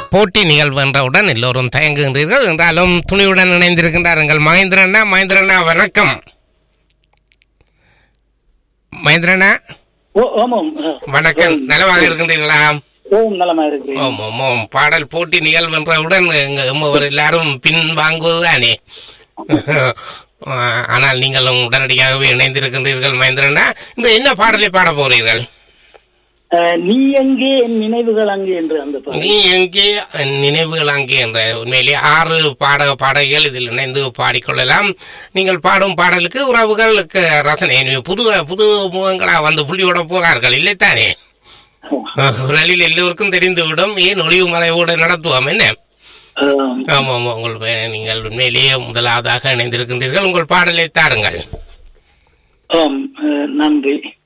போட்டி நிகழ்வு என்றவுடன் எல்லோரும் தயங்குகின்றீர்கள் என்றாலும் துணிவுடன் இணைந்திருக்கின்றார் எங்கள் மகேந்திரண்ணா மகேந்திரண்ணா வணக்கம் மகேந்திரண்ணா ஓ ஆமாம் ஆ. வணக்கம் நலமாக இருக்கின்றீர்களா ஓம் நலமா இருக்கிறேன் ஓம் ஓம் ஓம் பாடல் போட்டி நிகழ்வு என்றவுடன் எங்க எம்மவர் எல்லாரும் பின் வாங்குவதுதானே ஆனால் நீங்களும் உடனடியாகவே இணைந்திருக்கின்றீர்கள் மகேந்திரண்ணா இந்த என்ன பாடலை பாட போறீர்கள் ஆ, நீ எங்கே என் நினைவுகள் அங்கே என்று அந்த பாடல். நீ எங்கே நினைவுகள் அங்கே என்ற உண்மையிலே ஆறு பாட பாடகிகள் இதில் இணைந்து பாடிக்கொள்ளலாம் நீங்கள் பாடும் பாடலுக்கு உறவுகளுக்கு ரசனை புது புது முகங்களா வந்து புள்ளியோட போகிறார்கள் இல்லைத்தானே குரலில் எல்லோருக்கும் தெரிந்துவிடும் ஏன் ஒளிவு மறைவோடு நடத்துவோம் என்ன ஆம். ஆமாம் ஆமாம் உங்கள் பே- நீங்கள் உண்மையிலேயே முதலாவதாக இணைந்திருக்கின்றீர்கள் உங்கள் பாடலை தாருங்கள் ஆம் ஆ, நன்றி